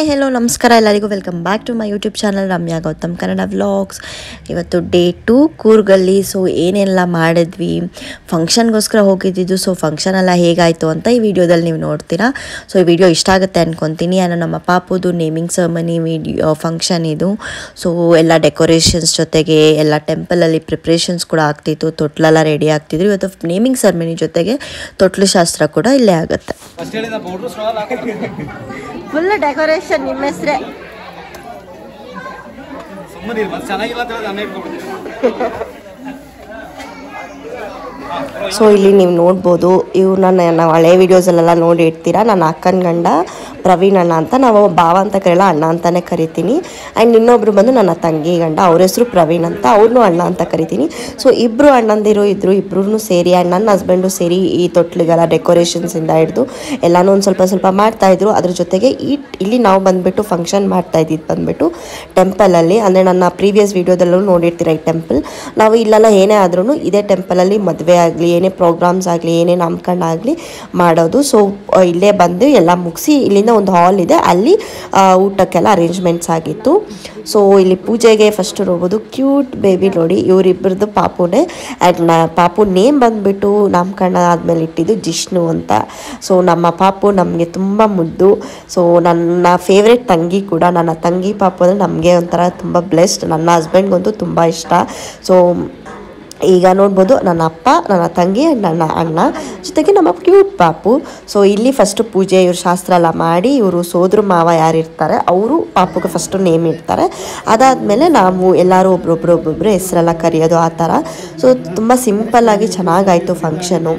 hi hello ನಮಸ್ಕಾರ ಎಲ್ಲರಿಗೂ welcome back to my YouTube channel Ramya Gautam Kannada vlogs ಇವತ್ತು ಡೇ ಟು ಕೂರ್ಗಲ್ಲಿ ಸೊ ಏನೆಲ್ಲ ಮಾಡಿದ್ವಿ ಫಂಕ್ಷನ್ಗೋಸ್ಕರ ಹೋಗಿದ್ದಿದ್ದು ಸೊ ಫಂಕ್ಷನ್ ಎಲ್ಲ ಹೇಗಾಯಿತು ಅಂತ ಈ ವಿಡಿಯೋದಲ್ಲಿ ನೀವು ನೋಡ್ತೀರಾ ಸೊ ಈ ವಿಡಿಯೋ ಇಷ್ಟ ಆಗುತ್ತೆ ಅನ್ಕೊತೀನಿ ನಾನು ನಮ್ಮ ಪಾಪುದು ನೇಮಿಂಗ್ ಸೆರೆಮನಿ ವಿಡಿಯೋ ಫಂಕ್ಷನ್ ಇದು ಸೊ ಎಲ್ಲ ಡೆಕೋರೇಷನ್ಸ್ ಜೊತೆಗೆ ಎಲ್ಲ ಟೆಂಪಲಲ್ಲಿ ಪ್ರಿಪ್ರೇಷನ್ಸ್ ಕೂಡ ಆಗ್ತಿತ್ತು ತೊಟ್ಲೆಲ್ಲ ರೆಡಿ ಆಗ್ತಿದ್ರು ಇವತ್ತು ನೇಮಿಂಗ್ ಸೆರೆಮನಿ ಜೊತೆಗೆ ತೊಟ್ಲು ಶಾಸ್ತ್ರ ಕೂಡ ಇಲ್ಲೇ ಆಗುತ್ತೆ ಫಸ್ಟ್ ಹೇಳಿದ ಪೌಡ್ರು ಸ್ಟ್ರಾಲ್ ಫುಲ್ ಡೆಕೋರೇಷನ್ ನಿಮ್ಮ ಹೆಸರೇ ಸುಮ್ಮನೆ ಮತ್ತೆ ಚೆನ್ನಾಗಿಲ್ಲ ಅಂತ ಹೇಳಿದ್ರೆ ನಾನೇ ಇಟ್ಕೊಬಿಡ್ತೀನಿ ಸೊ ಇಲ್ಲಿ ನೀವು ನೋಡ್ಬೋದು ಇವ್ರನ್ನ ನಾವು ಹಳೆ ವೀಡಿಯೋಸಲ್ಲೆಲ್ಲ ನೋಡಿ ಇಡ್ತೀರಾ ನನ್ನ ಅಕ್ಕನ ಗಂಡ ಪ್ರವೀಣ್ ಅಣ್ಣ ಅಂತ ನಾವು ಭಾವ ಅಂತ ಕರೆಯಲ್ಲ ಅಣ್ಣ ಅಂತಲೇ ಕರಿತೀನಿ ಆ್ಯಂಡ್ ಇನ್ನೊಬ್ರು ಬಂದು ನನ್ನ ತಂಗಿ ಗಂಡ ಅವ್ರ ಹೆಸರು ಪ್ರವೀಣ್ ಅಂತ ಅವ್ರನ್ನೂ ಅಣ್ಣ ಅಂತ ಕರಿತೀನಿ ಸೊ ಇಬ್ಬರು ಅಣ್ಣಂದಿರು ಇದ್ರು ಇಬ್ರು ಸೇರಿ ಆ್ಯಂಡ್ ನನ್ನ ಹಸ್ಬೆಂಡು ಸೇರಿ ಈ ತೊಟ್ಲಿಗೆಲ್ಲ ಡೆಕೋರೇಷನ್ಸಿಂದ ಹಿಡಿದು ಎಲ್ಲನೂ ಒಂದು ಸ್ವಲ್ಪ ಸ್ವಲ್ಪ ಮಾಡ್ತಾಯಿದ್ರು ಅದ್ರ ಜೊತೆಗೆ ಈ ಇಲ್ಲಿ ನಾವು ಬಂದುಬಿಟ್ಟು ಫಂಕ್ಷನ್ ಮಾಡ್ತಾ ಇದ್ದಿದ್ದು ಬಂದುಬಿಟ್ಟು ಟೆಂಪಲಲ್ಲಿ ಅಂದರೆ ನನ್ನ ಪ್ರೀವಿಯಸ್ ವೀಡಿಯೋದಲ್ಲೂ ನೋಡಿರ್ತೀರ ಈ ಟೆಂಪಲ್ ನಾವು ಇಲ್ಲೆಲ್ಲ ಏನೇ ಆದ್ರೂ ಇದೇ ಟೆಂಪಲಲ್ಲಿ ಮದುವೆ ಆಗಲಿ ಏನೇ ಪ್ರೋಗ್ರಾಮ್ಸ್ ಆಗಲಿ ಏನೇ ನಾಮಕರಣ ಆಗಲಿ ಮಾಡೋದು ಸೊ ಇಲ್ಲೇ ಬಂದು ಎಲ್ಲ ಮುಗಿಸಿ ಇಲ್ಲಿಂದ ಒಂದು ಹಾಲ್ ಇದೆ ಅಲ್ಲಿ ಆ, ಊಟಕ್ಕೆಲ್ಲ ಅರೇಂಜ್ಮೆಂಟ್ಸ್ ಆಗಿತ್ತು ಸೊ ಇಲ್ಲಿ ಪೂಜೆಗೆ ಫಸ್ಟ್ ನೋಡ್ಬೋದು ಕ್ಯೂಟ್ ಬೇಬಿ ನೋಡಿ ಇವರಿಬ್ಬರದ್ದು ಪಾಪುನೇ ಆ್ಯಂಡ್ ನ ಪಾಪು ನೇಮ್ ಬಂದುಬಿಟ್ಟು ನಾಮಕರಣ ಆದಮೇಲೆ ಇಟ್ಟಿದ್ದು ಜಿಷ್ಣು ಅಂತ ಸೊ ನಮ್ಮ ಪಾಪು ನಮಗೆ ತುಂಬ ಮುದ್ದು ಸೊ ನನ್ನ ಫೇವ್ರೆಟ್ ತಂಗಿ ಕೂಡ ನನ್ನ ತಂಗಿ ಪಾಪು ಅಂದರೆ ನಮಗೆ ಒಂಥರ ತುಂಬ ಬ್ಲೆಸ್ಡ್ ನನ್ನ ಹಸ್ಬೆಂಡ್ಗಂತೂ ತುಂಬ ಇಷ್ಟ ಸೊ ಈಗ ನೋಡ್ಬೋದು ನನ್ನ ಅಪ್ಪ ನನ್ನ ತಂಗಿ ನನ್ನ ಅಣ್ಣ ಜೊತೆಗೆ ನಮ್ಮ ಕ್ಯೂಟ್ ಪಾಪು ಸೊ ಇಲ್ಲಿ ಫಸ್ಟು ಪೂಜೆ ಇವ್ರು ಶಾಸ್ತ್ರ ಎಲ್ಲ ಮಾಡಿ ಇವರು ಸೋದ್ರ ಮಾವ ಯಾರಿರ್ತಾರೆ ಅವರು ಪಾಪುಗೆ ಫಸ್ಟು ನೇಮ್ ಇಡ್ತಾರೆ ಅದಾದಮೇಲೆ ನಾವು ಎಲ್ಲರೂ ಒಬ್ರೊಬ್ರು ಒಬ್ಬೊಬ್ರು ಹೆಸರೆಲ್ಲ ಕರೆಯೋದು ಆ ಥರ ಸೊ ತುಂಬ ಸಿಂಪಲ್ಲಾಗಿ ಚೆನ್ನಾಗಾಯಿತು ಫಂಕ್ಷನು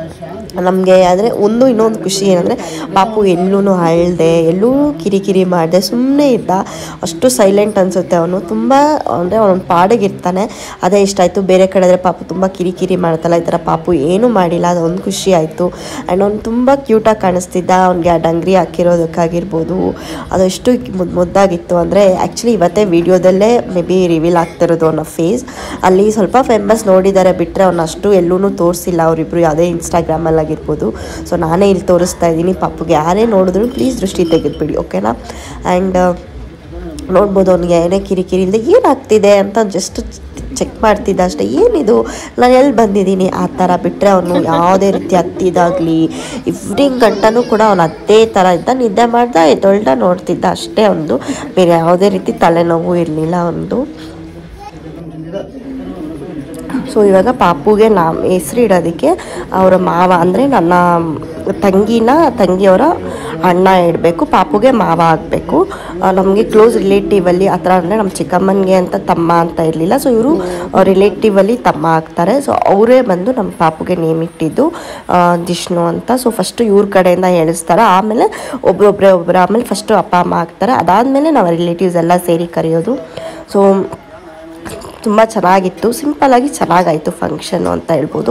ನಮಗೆ ಆದರೆ ಒಂದು ಇನ್ನೊಂದು ಖುಷಿ ಏನಂದರೆ ಪಾಪು ಎಲ್ಲೂ ಅಳ್ದೆ ಎಲ್ಲೂ ಕಿರಿಕಿರಿ ಮಾಡಿದೆ ಸುಮ್ಮನೆ ಇದ್ದ ಅಷ್ಟು ಸೈಲೆಂಟ್ ಅನಿಸುತ್ತೆ ಅವನು ತುಂಬ ಅಂದರೆ ಅವನು ಪಾಡಿಗಿರ್ತಾನೆ ಅದೇ ಇಷ್ಟ ಆಯಿತು ಬೇರೆ ಕಡೆ ಆದರೆ ಪಾಪು ತುಂಬ ಕಿರಿಕಿರಿ ಮಾಡ್ತಲ್ಲ ಈ ಥರ ಪಾಪು ಏನೂ ಮಾಡಿಲ್ಲ ಅದೊಂದು ಖುಷಿ ಆಯಿತು ಆ್ಯಂಡ್ ಅವ್ನು ತುಂಬ ಕ್ಯೂಟಾಗಿ ಕಾಣಿಸ್ತಿದ್ದ ಅವ್ನಿಗೆ ಆ ಡಂಗ್ರಿ ಹಾಕಿರೋದಕ್ಕಾಗಿರ್ಬೋದು ಅದೆಷ್ಟು ಮುದ್ದು ಮುದ್ದಾಗಿತ್ತು ಅಂದರೆ ಆ್ಯಕ್ಚುಲಿ ಇವತ್ತೇ ವೀಡಿಯೋದಲ್ಲೇ ಮೇ ಬಿ ರಿವೀಲ್ ಆಗ್ತಿರೋದು ಅವನ ಫೇಸ್ ಅಲ್ಲಿ ಸ್ವಲ್ಪ ಫೇಮಸ್ ನೋಡಿದ್ದಾರೆ ಬಿಟ್ಟರೆ ಅವನ್ನ ಅಷ್ಟು ಎಲ್ಲೂ ತೋರಿಸಿಲ್ಲ ಅವರಿಬ್ಬರು ಯಾವುದೇ ಇನ್ಸ್ಟಾಗ್ರಾಮಲ್ಲಿ ಆಗಿರ್ಬೋದು ಸೊ ನಾನೇ ಇಲ್ಲಿ ತೋರಿಸ್ತಾ ಇದ್ದೀನಿ ಪಾಪುಗೆ ಯಾರೇ ನೋಡಿದ್ರು ಪ್ಲೀಸ್ ದೃಷ್ಟಿ ತೆಗೆದುಬಿಡಿ ಓಕೆನಾ ಆ್ಯಂಡ್ ನೋಡ್ಬೋದು ಅವನಿಗೆ ಏನೇ ಕಿರಿಕಿರಿ ಇಲ್ಲದೆ ಏನಾಗ್ತಿದೆ ಅಂತ ಜಸ್ಟ್ ಚೆಕ್ ಮಾಡ್ತಿದ್ದ ಅಷ್ಟೇ ಏನಿದು ನಾನು ಎಲ್ಲಿ ಬಂದಿದ್ದೀನಿ ಆ ಥರ ಬಿಟ್ಟರೆ ಅವನು ಯಾವುದೇ ರೀತಿ ಹತ್ತಿದಾಗಲಿ ಇವ್ನಿಂಗ್ ಗಂಟನೂ ಕೂಡ ಅವನು ಅದೇ ಥರ ಇದ್ದ ನಿದ್ದೆ ಮಾಡ್ದ ಎದ್ದೊಳ್ದ ನೋಡ್ತಿದ್ದ ಅಷ್ಟೇ ಅವನದು ಬೇರೆ ಯಾವುದೇ ರೀತಿ ತಲೆನೋವು ಇರಲಿಲ್ಲ ಅವನದು ಸೊ ಇವಾಗ ಪಾಪುಗೆ ನಾ ಹೆಸರು ಇಡೋದಕ್ಕೆ ಅವರ ಮಾವ ಅಂದರೆ ನನ್ನ ತಂಗಿನ ತಂಗಿಯವರ ಅಣ್ಣ ಇಡಬೇಕು ಪಾಪುಗೆ ಮಾವ ಆಗಬೇಕು ನಮಗೆ ಕ್ಲೋಸ್ ರಿಲೇಟಿವಲ್ಲಿ ಆ ಥರ ಅಂದರೆ ನಮ್ಮ ಚಿಕ್ಕಮ್ಮನಿಗೆ ಅಂತ ತಮ್ಮ ಅಂತ ಇರಲಿಲ್ಲ ಸೊ ಇವರು ರಿಲೇಟಿವಲ್ಲಿ ತಮ್ಮ ಆಗ್ತಾರೆ ಸೊ ಅವರೇ ಬಂದು ನಮ್ಮ ಪಾಪುಗೆ ನೇಮ್ ಇಟ್ಟಿದ್ದು ಆ, ಜಿಷ್ಣು ಅಂತ ಸೊ ಫಸ್ಟು ಇವ್ರ ಕಡೆಯಿಂದ ಎಣಿಸ್ತಾರೆ ಆಮೇಲೆ ಒಬ್ರೊಬ್ರೆ ಒಬ್ಬರು ಆಮೇಲೆ ಫಸ್ಟು ಅಪ್ಪ ಅಮ್ಮ ಆಗ್ತಾರೆ ಅದಾದಮೇಲೆ ನಾವು ರಿಲೇಟಿವ್ಸ್ ಎಲ್ಲ ಸೇರಿ ಕರೆಯೋದು ಸೊ ತುಂಬ ಚೆನ್ನಾಗಿತ್ತು ಸಿಂಪಲ್ಲಾಗಿ ಚೆನ್ನಾಗಾಯಿತು ಫಂಕ್ಷನು ಅಂತ ಹೇಳ್ಬೋದು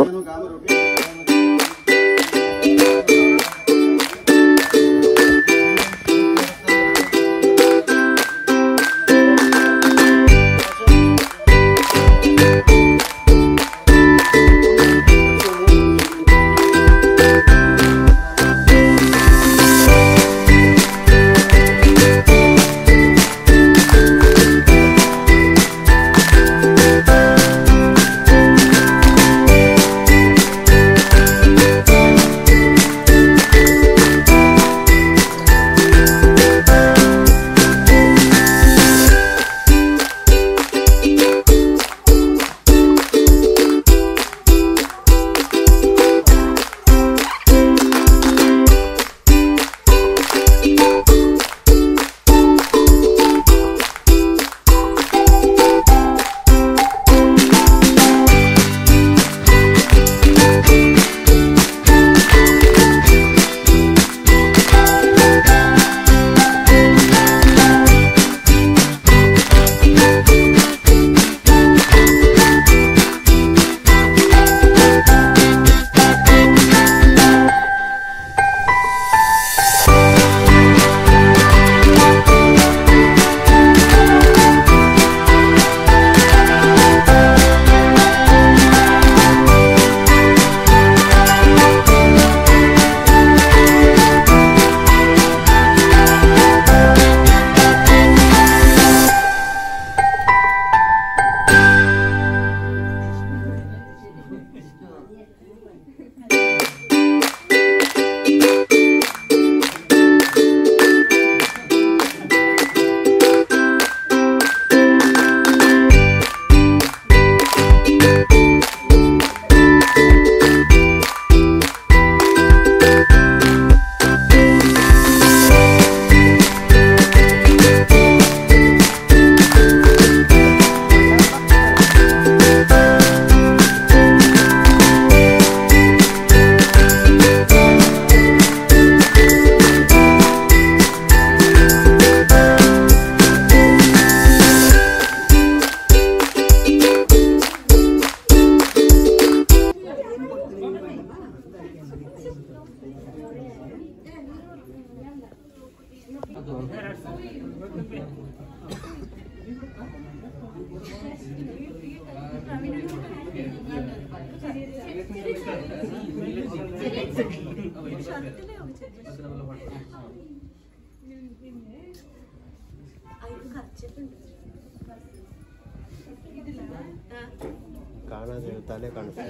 ಕಾಣೋದು ತಲೆ ಕಾಣಿಸ್ತಾ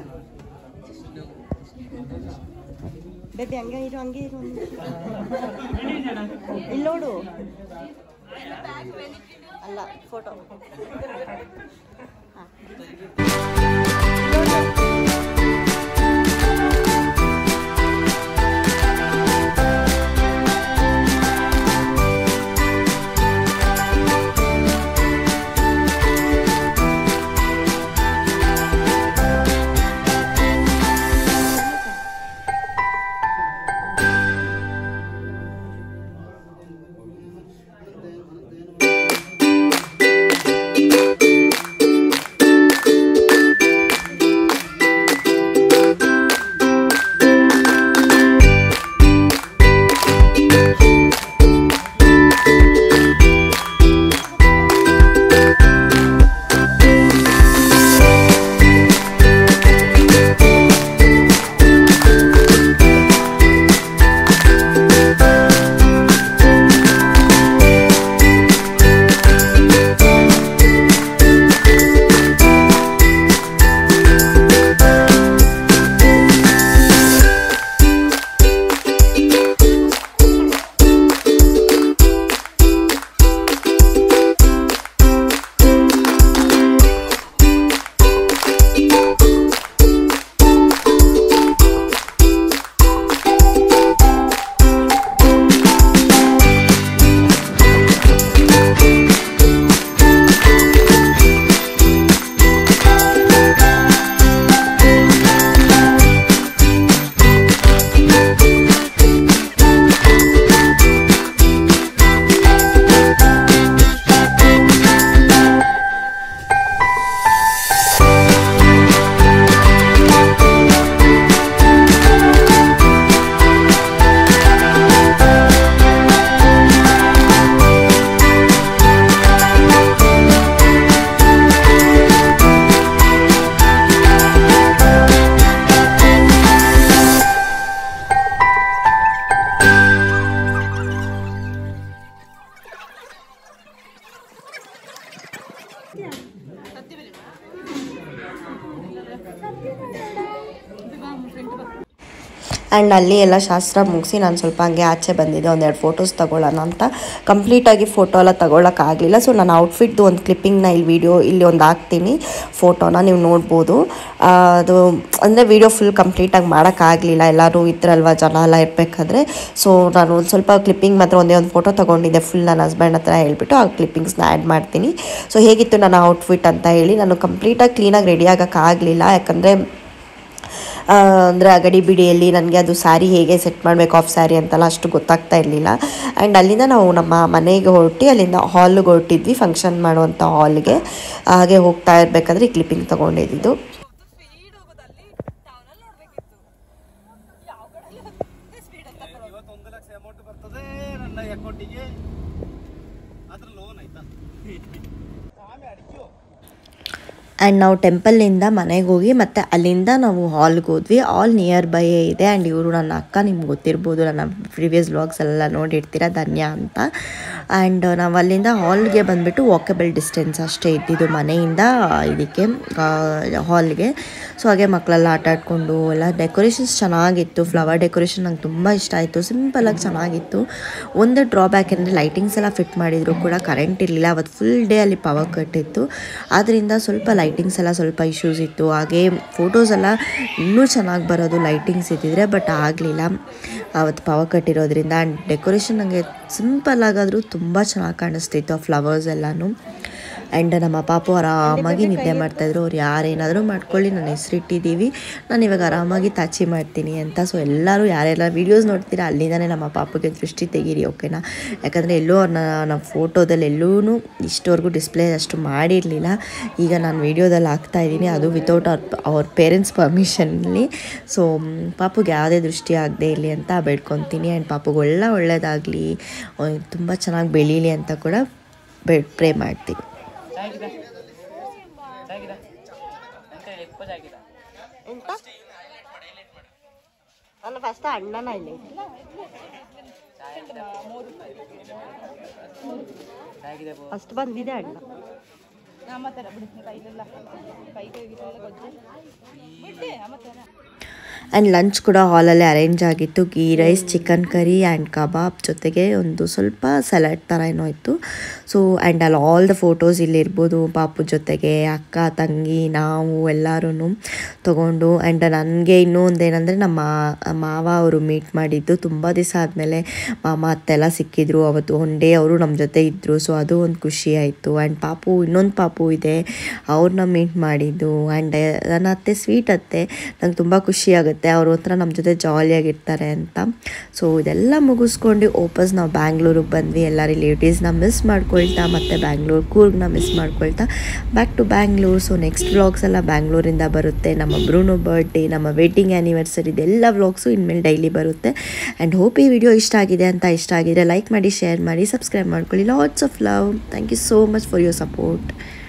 ಬೇಬಿ ಹಂಗೆ ಇರು ಹಂಗೆ ಇರು ಇಲ್ಲಿ ನೋಡು ಅಲ್ಲ ಫೋಟೋ ಆ್ಯಂಡ್ ಅಲ್ಲಿ ಎಲ್ಲ ಶಾಸ್ತ್ರ ಮುಗಿಸಿ ನಾನು ಸ್ವಲ್ಪ ಹಂಗೆ ಆಚೆ ಬಂದಿದ್ದೆ ಒಂದೆರಡು ಫೋಟೋಸ್ ತಗೊಳ್ಳೋಣ ಅಂತ ಕಂಪ್ಲೀಟಾಗಿ ಫೋಟೋ ಎಲ್ಲ ತಗೊಳ್ಳೋಕ್ಕಾಗಲಿಲ್ಲ ಸೊ ನಾನು ಔಟ್ಫಿಟ್ದು ಒಂದು ಕ್ಲಿಪ್ಪಿಂಗ್ನ ಇಲ್ಲಿ ವಿಡಿಯೋ ಇಲ್ಲಿ ಒಂದು ಹಾಕ್ತೀನಿ ಫೋಟೋನ ನೀವು ನೋಡ್ಬೋದು ಆ, ಅದು ಅಂದರೆ ವಿಡಿಯೋ ಫುಲ್ ಕಂಪ್ಲೀಟಾಗಿ ಮಾಡೋಕ್ಕಾಗಲಿಲ್ಲ ಎಲ್ಲರೂ ಇದ್ರಲ್ವ ಜನ ಎಲ್ಲ ಇರಬೇಕಾದ್ರೆ ಸೊ ನಾನು ಒಂದು ಸ್ವಲ್ಪ ಕ್ಲಿಪ್ಪಿಂಗ್ ಮಾತ್ರ ಒಂದೇ ಒಂದು ಫೋಟೋ ತೊಗೊಂಡಿದ್ದೆ ಫುಲ್ ನನ್ನ ಹಸ್ಬೆಂಡ್ ಹತ್ರ ಹೇಳ್ಬಿಟ್ಟು ಆ ಕ್ಲಿಪ್ಪಿಂಗ್ಸ್ನ ಆ್ಯಡ್ ಮಾಡ್ತೀನಿ ಸೊ ಹೇಗಿತ್ತು ನನ್ನ ಔಟ್ಫಿಟ್ ಅಂತ ಹೇಳಿ ನಾನು ಕಂಪ್ಲೀಟಾಗಿ ಕ್ಲೀನಾಗಿ ರೆಡಿ ಆಗೋಕ್ಕಾಗಲಿಲ್ಲ ಯಾಕಂದರೆ ಅಂದರೆ ಅಗಡಿ ಬಿಡಿಯಲ್ಲಿ ನನಗೆ ಅದು ಸ್ಯಾರಿ ಹೇಗೆ ಸೆಟ್ ಮಾಡಬೇಕು ಆಫ್ ಸ್ಯಾರಿ ಅಂತೆಲ್ಲ ಅಷ್ಟು ಗೊತ್ತಾಗ್ತಾ ಇರಲಿಲ್ಲ ಆ್ಯಂಡ್ ಅಲ್ಲಿಂದ ನಾವು ನಮ್ಮ ಮನೆಗೆ ಹೊರಟಿ ಅಲ್ಲಿಂದ ಹಾಲ್ಗೆ ಹೊರಟಿದ್ವಿ ಫಂಕ್ಷನ್ ಮಾಡುವಂಥ ಹಾಲ್ಗೆ ಹಾಗೆ ಹೋಗ್ತಾ ಇರಬೇಕಾದ್ರೆ ಈ ಕ್ಲಿಪ್ಪಿಂಗ್ ತೊಗೊಂಡಿದ್ದು ಇವತ್ತೊಂದು ಲಕ್ಷ ಅಮೌಂಟ್ ಬರ್ತದೆ ನನ್ನ ಅಕೌಂಟಿಗೆ ಅದ್ರ ಲೋನ್ ಆಯ್ತಾ ಆಮೇಲೆ ಅಡಿಕೆ ಆ್ಯಂಡ್ ನಾವು ಟೆಂಪಲ್ನಿಂದ ಮನೆಗೆ ಹೋಗಿ ಮತ್ತು ಅಲ್ಲಿಂದ ನಾವು ಹಾಲ್ಗೆ ಹೋದ್ವಿ ಆಲ್ ನಿಯರ್ ಬೈ ಇದೆ ಆ್ಯಂಡ್ ಇವರು ನನ್ನ ಅಕ್ಕ ನಿಮ್ಗೆ ಗೊತ್ತಿರ್ಬೋದು ನನ್ನ ಪ್ರಿವಿಯಸ್ ವ್ಲಾಗ್ಸ್ ಎಲ್ಲ ನೋಡಿರ್ತೀರ ಧನ್ಯ ಅಂತ ಆ್ಯಂಡ್ ನಾವು ಅಲ್ಲಿಂದ ಹಾಲ್ಗೆ ಬಂದುಬಿಟ್ಟು ವಾಕಬಲ್ ಡಿಸ್ಟೆನ್ಸ್ ಅಷ್ಟೇ ಇದ್ದಿದ್ದು ಮನೆಯಿಂದ ಇದಕ್ಕೆ ಹಾಲ್ಗೆ ಸೊ ಹಾಗೆ ಮಕ್ಕಳೆಲ್ಲ ಆಟ ಆಡ್ಕೊಂಡು ಎಲ್ಲ ಡೆಕೋರೇಷನ್ಸ್ ಚೆನ್ನಾಗಿತ್ತು ಫ್ಲವರ್ ಡೆಕೋರೇಷನ್ ನಂಗೆ ತುಂಬ ಇಷ್ಟ ಆಯಿತು ಸಿಂಪಲಾಗಿ ಚೆನ್ನಾಗಿತ್ತು ಒಂದು ಡ್ರಾಬ್ಯಾಕ್ ಅಂದರೆ ಲೈಟಿಂಗ್ಸ್ ಎಲ್ಲ ಫಿಟ್ ಮಾಡಿದ್ರು ಕೂಡ ಕರೆಂಟ್ ಇರಲಿಲ್ಲ ಅವತ್ತು ಫುಲ್ ಡೇ ಅಲ್ಲಿ ಪವರ್ ಕಟ್ ಇತ್ತು ಆದ್ದರಿಂದ ಸ್ವಲ್ಪ ಲೈಟಿಂಗ್ಸ್ ಎಲ್ಲ ಸ್ವಲ್ಪ ಇಶ್ಯೂಸ್ ಇತ್ತು ಹಾಗೆ ಫೋಟೋಸ್ ಎಲ್ಲ ಇನ್ನೂ ಚೆನ್ನಾಗಿ ಬರೋದು ಲೈಟಿಂಗ್ಸ್ ಇದ್ದಿದ್ರೆ ಬಟ್ ಆಗಲಿಲ್ಲ ಅವತ್ತು ಪವರ್ ಕಟ್ ಇರೋದ್ರಿಂದ ಆ್ಯಂಡ್ ಡೆಕೋರೇಷನ್ ನನಗೆ ಸಿಂಪಲ್ ಆಗಾದರೂ ತುಂಬ ಚೆನ್ನಾಗಿ ಕಾಣಿಸ್ತಿತ್ತು ಆ ಫ್ಲವರ್ಸ್ ಎಲ್ಲನೂ ಆ್ಯಂಡ್ ನಮ್ಮ ಪಾಪು ಆರಾಮಾಗಿ ನಿದ್ದೆ ಮಾಡ್ತಾಯಿದ್ರು ಅವ್ರು ಯಾರೇನಾದರೂ ಮಾಡ್ಕೊಳ್ಳಿ ನಾನು ಹೆಸರಿಟ್ಟಿದ್ದೀವಿ ನಾನು ಇವಾಗ ಆರಾಮಾಗಿ ತಾಚಿ ಮಾಡ್ತೀನಿ ಅಂತ ಸೊ ಎಲ್ಲರೂ ಯಾರೆಲ್ಲ ವೀಡಿಯೋಸ್ ನೋಡ್ತೀರಾ ಅಲ್ಲಿಂದನೇ ನಮ್ಮ ಪಾಪುಗೆ ದೃಷ್ಟಿ ತೆಗೀರಿ ಓಕೆನಾ ಯಾಕಂದರೆ ಎಲ್ಲೂ ಅವ್ರನ್ನ ನಮ್ಮ ಫೋಟೋದಲ್ಲಿ ಎಲ್ಲೂ ಇಷ್ಟವರೆಗೂ ಡಿಸ್ಪ್ಲೇ ಅಷ್ಟು ಮಾಡಿರಲಿಲ್ಲ ಈಗ ನಾನು ವೀಡಿಯೋದಲ್ಲಿ ಹಾಕ್ತಾ ಇದ್ದೀನಿ ಅದು ವಿತೌಟ್ ಅವ್ರ ಅವ್ರ ಪೇರೆಂಟ್ಸ್ ಪರ್ಮಿಷನ್ಲಿ ಸೊ ಪಾಪುಗೆ ಯಾವುದೇ ದೃಷ್ಟಿ ಆಗದೆ ಇರಲಿ ಅಂತ ಬೇಡ್ಕೊತೀನಿ ಆ್ಯಂಡ್ ಪಾಪುಗೆ ಒಳ್ಳೆ ಒಳ್ಳೇದಾಗಲಿ ತುಂಬ ಚೆನ್ನಾಗಿ ಬೆಳೀಲಿ ಅಂತ ಕೂಡ ಬೇ ಪ್ರೇ ಮಾಡ್ತೀನಿ ಜಾಗಿದ ಜಾಗಿದ ಅಂತ ಹೇಳಿ ಎಪ್ಪ ಜಾಗಿದ ಎಂತ ಅಲ್ಲ ಫಸ್ಟ್ ಅಣ್ಣನ ಇಲ್ಲಿ ಜಾಗಿದೆ ಫಸ್ಟ್ ಬಂದಿದೆ ಅಣ್ಣ ಆ್ಯಂಡ್ ಲಂಚ್ ಕೂಡ ಹಾಲಲ್ಲೇ ಅರೇಂಜ್ ಆಗಿತ್ತು ghee rice chicken curry and kebab ಜೊತೆಗೆ ಒಂದು ಸ್ವಲ್ಪ ಸಲಾಡ್ ಥರ ಏನೋ ಇತ್ತು ಸೊ ಆ್ಯಂಡ್ ಅಲ್ಲಿ ಆಲ್ ದ ಫೋಟೋಸ್ ಇಲ್ಲಿರ್ಬೋದು ಪಾಪು ಜೊತೆಗೆ ಅಕ್ಕ ತಂಗಿ ನಾವು ಎಲ್ಲರೂ ತೊಗೊಂಡು ಆ್ಯಂಡ್ ನನಗೆ ಇನ್ನೂ ಒಂದೇನೆಂದರೆ ನಮ್ಮ ಮಾವ ಅವರು ಮೀಟ್ ಮಾಡಿದ್ದು ತುಂಬ ದಿವಸ ಆದಮೇಲೆ ಮಾಮ ಅತ್ತೆಲ್ಲ ಸಿಕ್ಕಿದ್ರು ಅವತ್ತು ಒನ್ ಡೇ ಅವರು ನಮ್ಮ ಜೊತೆ ಇದ್ದರು ಸೊ ಅದು ಒಂದು ಖುಷಿ ಆಯಿತು ಆ್ಯಂಡ್ ಪಾಪು ಇನ್ನೊಂದು ಪಾಪು ಇದೆ ಅವ್ರನ್ನ ಮೀಟ್ ಮಾಡಿದ್ದು ಆ್ಯಂಡ್ ನನ್ನ ಅತ್ತೆ ಸ್ವೀಟ್ ಅತ್ತೆ ನಂಗೆ ತುಂಬ ಖುಷಿ ಆಗುತ್ತೆ ಅವರು ಒಂಥರ ನಮ್ಮ ಜೊತೆ ಜಾಲಿಯಾಗಿರ್ತಾರೆ ಅಂತ ಸೊ ಇದೆಲ್ಲ ಮುಗಿಸ್ಕೊಂಡು ವಾಪಸ್ ನಾವು ಬ್ಯಾಂಗ್ಳೂರಿಗೆ ಬಂದ್ವಿ ಎಲ್ಲ ರಿಲೇಟಿವ್ಸ್ನ ಮಿಸ್ ಮಾಡ್ಕೊಳ್ತಾ ಮತ್ತು ಬ್ಯಾಂಗ್ಳೂರು ಕೂರ್ಗ್ನ ಮಿಸ್ ಮಾಡ್ಕೊಳ್ತಾ back to Bangalore so next vlogs ಎಲ್ಲ ಬ್ಯಾಂಗ್ಳೂರಿಂದ ಬರುತ್ತೆ ನಮ್ಮ ಬ್ರೂನೋ ಬರ್ಡೇ ನಮ್ಮ ವೆಡ್ಡಿಂಗ್ ಆ್ಯನಿವರ್ಸರಿ ಇದೆಲ್ಲ ವ್ಲಾಗ್ಸು ಇನ್ಮೇಲೆ ಡೈಲಿ ಬರುತ್ತೆ ಆ್ಯಂಡ್ ಹೋಪ್ ಈ ವಿಡಿಯೋ ಇಷ್ಟ ಆಗಿದೆ ಅಂತ ಇಷ್ಟ ಆಗಿದ್ರೆ ಲೈಕ್ ಮಾಡಿ ಶೇರ್ ಮಾಡಿ ಸಬ್ಸ್ಕ್ರೈಬ್ ಮಾಡ್ಕೊಳ್ಳಿ lots of love thank you so much for your support